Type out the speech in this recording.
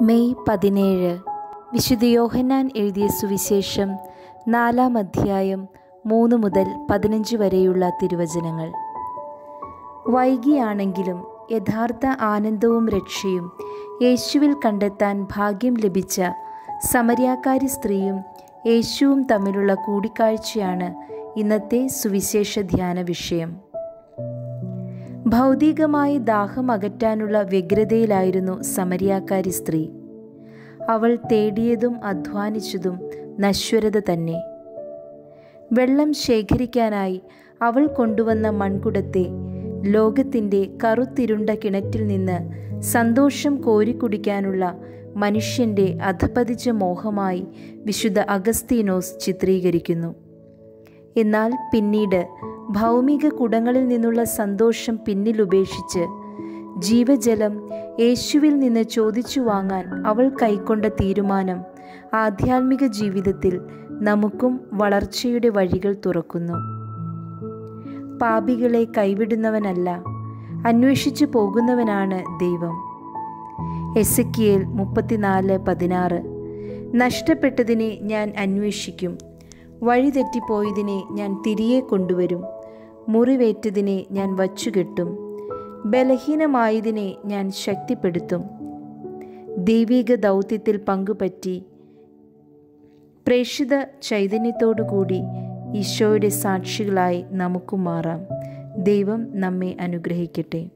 May പതിനേഴ് വിശുദ്ധ യോഹന്നാൻ എഴുതിയ സുവിശേഷം നാലാം അധ്യായം മൂന്ന് മുതൽ പതിനഞ്ച് വരെയുള്ള തിരുവചനങ്ങൾ വൈകിയാണെങ്കിലും യഥാർത്ഥ ആനന്ദവും രക്ഷയും യേശുവിൽ കണ്ടെത്താൻ ഭാഗ്യം ലഭിച്ച സമര്യാക്കാരി സ്ത്രീയും യേശുവും തമ്മിലുള്ള കൂടിക്കാഴ്ചയാണ് ഇന്നത്തെ സുവിശേഷ ധ്യാന വിഷയം ഭൗതികമായി ദാഹം അകറ്റാനുള്ള വ്യഗ്രതയിലായിരുന്നു സമരിയാക്കാരി സ്ത്രീ അവൾ തേടിയതും അധ്വാനിച്ചതും നശ്വരത തന്നെ വെള്ളം ശേഖരിക്കാനായി അവൾ കൊണ്ടുവന്ന മൺകുടത്തെ ലോകത്തിൻ്റെ കറുത്തിരുണ്ട കിണറ്റിൽ നിന്ന് സന്തോഷം കോരിക്കുടിക്കാനുള്ള മനുഷ്യൻ്റെ അധപതിച്ച മോഹമായി വിശുദ്ധ അഗസ്തീനോസ് ചിത്രീകരിക്കുന്നു എന്നാൽ പിന്നീട് ഭൗമിക കുടങ്ങളിൽ നിന്നുള്ള സന്തോഷം പിന്നിലുപേക്ഷിച്ച് ജീവജലം യേശുവിൽ നിന്ന് ചോദിച്ചു വാങ്ങാൻ അവൾ കൈക്കൊണ്ട തീരുമാനം ആധ്യാത്മിക ജീവിതത്തിൽ നമുക്കും വളർച്ചയുടെ വഴികൾ തുറക്കുന്നു പാപികളെ കൈവിടുന്നവനല്ല അന്വേഷിച്ചു പോകുന്നവനാണ് ദൈവം എസക്കിയേൽ മുപ്പത്തിനാല് പതിനാറ് നഷ്ടപ്പെട്ടതിനെ ഞാൻ അന്വേഷിക്കും വഴിതെറ്റിപ്പോയതിനെ ഞാൻ തിരികെ കൊണ്ടുവരും മുറിവേറ്റതിനെ ഞാൻ വച്ചുകെട്ടും ബലഹീനമായതിനെ ഞാൻ ശക്തിപ്പെടുത്തും ദൈവിക ദൗത്യത്തിൽ പങ്കുപറ്റി പ്രേക്ഷിത ചൈതന്യത്തോടുകൂടി ഈശോയുടെ സാക്ഷികളായി നമുക്കും മാറാം ദൈവം നമ്മെ അനുഗ്രഹിക്കട്ടെ